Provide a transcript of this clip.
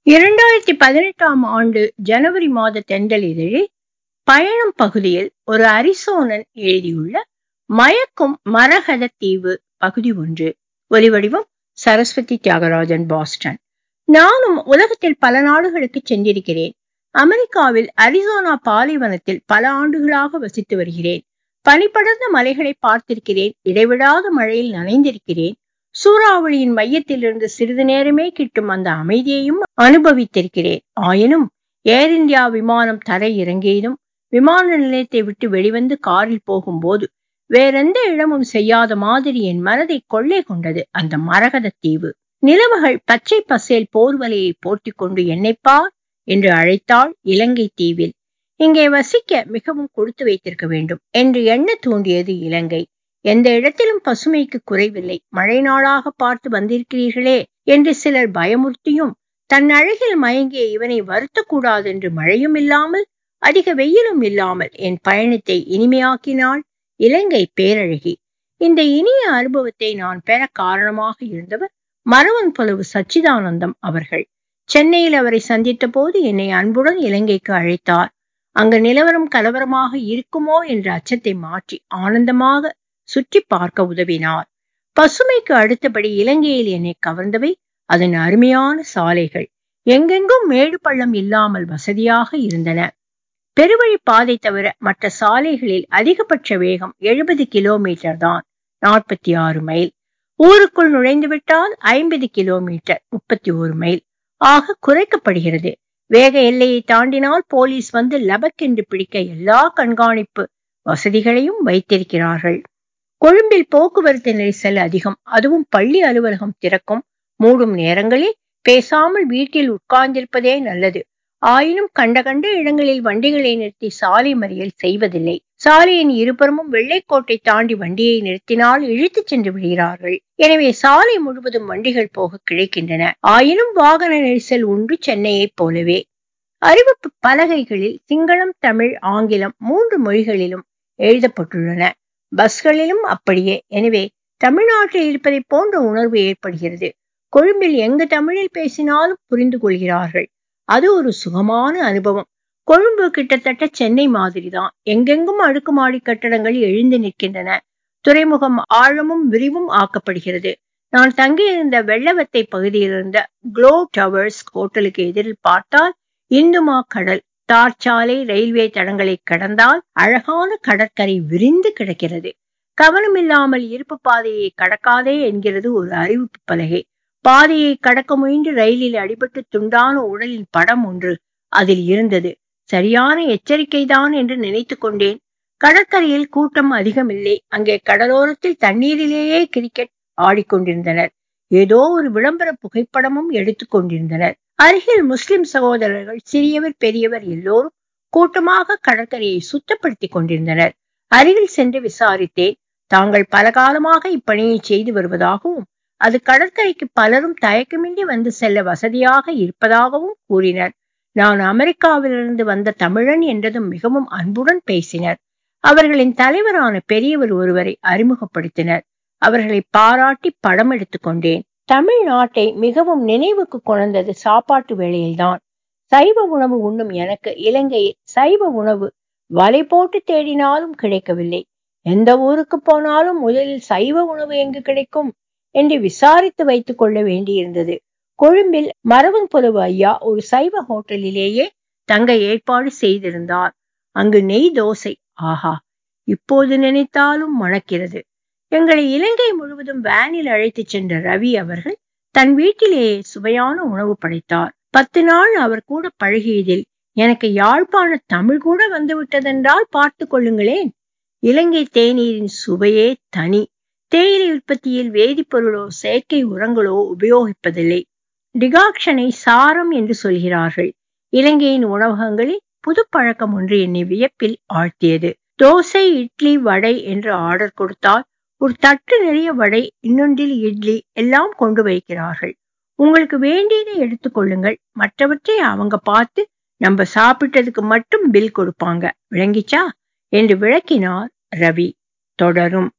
இரண்டாயிரத்தி பதினெட்டாம் ஆண்டு ஜனவரி மாத தெண்டல் இதழில் பயணம் பகுதியில் ஒரு அரிசோனன் எழுதியுள்ள மயக்கும் மரகத தீவு பகுதி ஒன்று ஒலிவடிவம் சரஸ்வதி தியாகராஜன் பாஸ்டன் நானும் உலகத்தில் பல நாடுகளுக்கு சென்றிருக்கிறேன் அமெரிக்காவில் அரிசோனா பாலைவனத்தில் பல ஆண்டுகளாக வசித்து வருகிறேன் பனிப்படர்ந்த மலைகளை பார்த்திருக்கிறேன் இடைவிடாத மழையில் நனைந்திருக்கிறேன் சூறாவளியின் மையத்திலிருந்து சிறிது நேரமே கிட்டும் அந்த அமைதியையும் அனுபவித்திருக்கிறேன் ஆயினும் ஏர் இந்தியா விமானம் தரை இறங்கியதும் விமான நிலையத்தை விட்டு வெளிவந்து காரில் போகும்போது வேறெந்த இடமும் செய்யாத மாதிரி என் மனதை கொள்ளை கொண்டது அந்த மரகத தீவு நிலவுகள் பச்சை பசேல் போர்வலையை போர்த்தி கொண்டு என்னைப்பார் என்று அழைத்தாள் இலங்கை தீவில் இங்கே வசிக்க மிகவும் கொடுத்து வைத்திருக்க வேண்டும் என்று எண்ண தூண்டியது இலங்கை எந்த இடத்திலும் பசுமைக்கு குறைவில்லை மழை நாளாக பார்த்து வந்திருக்கிறீர்களே என்று சிலர் பயமுறுத்தியும் தன் அழகில் மயங்கிய இவனை வருத்தக்கூடாது என்று மழையும் இல்லாமல் அதிக வெயிலும் இல்லாமல் என் பயணத்தை இனிமையாக்கினாள் இலங்கை பேரழகி இந்த இனிய அனுபவத்தை நான் பெற காரணமாக இருந்தவர் மரவன் புலவு சச்சிதானந்தம் அவர்கள் சென்னையில் அவரை சந்தித்த போது என்னை அன்புடன் இலங்கைக்கு அழைத்தார் அங்கு நிலவரம் கலவரமாக இருக்குமோ என்ற அச்சத்தை மாற்றி ஆனந்தமாக சுற்றி பார்க்க உதவினார் பசுமைக்கு அடுத்தபடி இலங்கையில் என்னை கவர்ந்தவை அதன் அருமையான சாலைகள் எங்கெங்கும் மேடு பள்ளம் இல்லாமல் வசதியாக இருந்தன பெருவழி பாதை தவிர மற்ற சாலைகளில் அதிகபட்ச வேகம் எழுபது கிலோமீட்டர் தான் நாற்பத்தி ஆறு மைல் ஊருக்குள் நுழைந்துவிட்டால் ஐம்பது கிலோமீட்டர் முப்பத்தி ஒரு மைல் ஆக குறைக்கப்படுகிறது வேக எல்லையை தாண்டினால் போலீஸ் வந்து லபக்கென்று பிடிக்க எல்லா கண்காணிப்பு வசதிகளையும் வைத்திருக்கிறார்கள் கொழும்பில் போக்குவரத்து நெரிசல் அதிகம் அதுவும் பள்ளி அலுவலகம் திறக்கும் மூடும் நேரங்களில் பேசாமல் வீட்டில் உட்கார்ந்திருப்பதே நல்லது ஆயினும் கண்ட கண்ட இடங்களில் வண்டிகளை நிறுத்தி சாலை மறியல் செய்வதில்லை சாலையின் இருபுறமும் வெள்ளைக்கோட்டை தாண்டி வண்டியை நிறுத்தினால் இழுத்துச் சென்று விடுகிறார்கள் எனவே சாலை முழுவதும் வண்டிகள் போக கிடைக்கின்றன ஆயினும் வாகன நெரிசல் உண்டு சென்னையைப் போலவே அறிவிப்பு பலகைகளில் சிங்களம் தமிழ் ஆங்கிலம் மூன்று மொழிகளிலும் எழுதப்பட்டுள்ளன பஸ்களிலும் அப்படியே எனவே தமிழ்நாட்டில் இருப்பதை போன்ற உணர்வு ஏற்படுகிறது கொழும்பில் எங்கு தமிழில் பேசினாலும் புரிந்து கொள்கிறார்கள் அது ஒரு சுகமான அனுபவம் கொழும்பு கிட்டத்தட்ட சென்னை மாதிரிதான் எங்கெங்கும் அடுக்குமாடி கட்டடங்கள் எழுந்து நிற்கின்றன துறைமுகம் ஆழமும் விரிவும் ஆக்கப்படுகிறது நான் தங்கியிருந்த வெள்ளவத்தை பகுதியில் இருந்த குளோ டவர்ஸ் ஹோட்டலுக்கு எதிரில் பார்த்தால் இந்துமா கடல் தார் சாலை ரயில்வே தடங்களை கடந்தால் அழகான கடற்கரை விரிந்து கிடக்கிறது கவனமில்லாமல் இருப்பு பாதையை கடக்காதே என்கிறது ஒரு அறிவிப்பு பலகை பாதையை கடக்க முயன்று ரயிலில் அடிபட்டு துண்டான உடலின் படம் ஒன்று அதில் இருந்தது சரியான எச்சரிக்கைதான் என்று நினைத்து கொண்டேன் கடற்கரையில் கூட்டம் அதிகமில்லை அங்கே கடலோரத்தில் தண்ணீரிலேயே கிரிக்கெட் ஆடிக்கொண்டிருந்தனர் ஏதோ ஒரு விளம்பர புகைப்படமும் எடுத்துக் கொண்டிருந்தனர் அருகில் முஸ்லிம் சகோதரர்கள் சிறியவர் பெரியவர் எல்லோரும் கூட்டமாக கடற்கரையை சுத்தப்படுத்தி கொண்டிருந்தனர் அருகில் சென்று விசாரித்தேன் தாங்கள் பல காலமாக இப்பணியை செய்து வருவதாகவும் அது கடற்கரைக்கு பலரும் தயக்கமின்றி வந்து செல்ல வசதியாக இருப்பதாகவும் கூறினர் நான் அமெரிக்காவிலிருந்து வந்த தமிழன் என்றதும் மிகவும் அன்புடன் பேசினர் அவர்களின் தலைவரான பெரியவர் ஒருவரை அறிமுகப்படுத்தினர் அவர்களை பாராட்டி படம் எடுத்துக் கொண்டேன் தமிழ்நாட்டை மிகவும் நினைவுக்கு கொண்டது சாப்பாட்டு வேளையில்தான் சைவ உணவு உண்ணும் எனக்கு இலங்கையில் சைவ உணவு வலை போட்டு தேடினாலும் கிடைக்கவில்லை எந்த ஊருக்கு போனாலும் முதலில் சைவ உணவு எங்கு கிடைக்கும் என்று விசாரித்து வைத்துக் கொள்ள வேண்டியிருந்தது கொழும்பில் மரவன் புலவு ஐயா ஒரு சைவ ஹோட்டலிலேயே தங்க ஏற்பாடு செய்திருந்தார் அங்கு நெய் தோசை ஆஹா இப்போது நினைத்தாலும் மணக்கிறது எங்களை இலங்கை முழுவதும் வேனில் அழைத்துச் சென்ற ரவி அவர்கள் தன் வீட்டிலேயே சுவையான உணவு படைத்தார் பத்து நாள் அவர் கூட பழகியதில் எனக்கு யாழ்ப்பாண தமிழ் கூட வந்து விட்டதென்றால் பார்த்து கொள்ளுங்களேன் இலங்கை தேநீரின் சுவையே தனி தேயிலை உற்பத்தியில் வேதிப்பொருளோ செயற்கை உரங்களோ உபயோகிப்பதில்லை டிகாக்ஷனை சாரம் என்று சொல்கிறார்கள் இலங்கையின் உணவகங்களில் புது பழக்கம் ஒன்று என்னை வியப்பில் ஆழ்த்தியது தோசை இட்லி வடை என்று ஆர்டர் கொடுத்தால் ஒரு தட்டு நிறைய வடை இன்னொன்றில் இட்லி எல்லாம் கொண்டு வைக்கிறார்கள் உங்களுக்கு வேண்டியதை எடுத்துக்கொள்ளுங்கள் மற்றவற்றை அவங்க பார்த்து நம்ம சாப்பிட்டதுக்கு மட்டும் பில் கொடுப்பாங்க விளங்கிச்சா என்று விளக்கினார் ரவி தொடரும்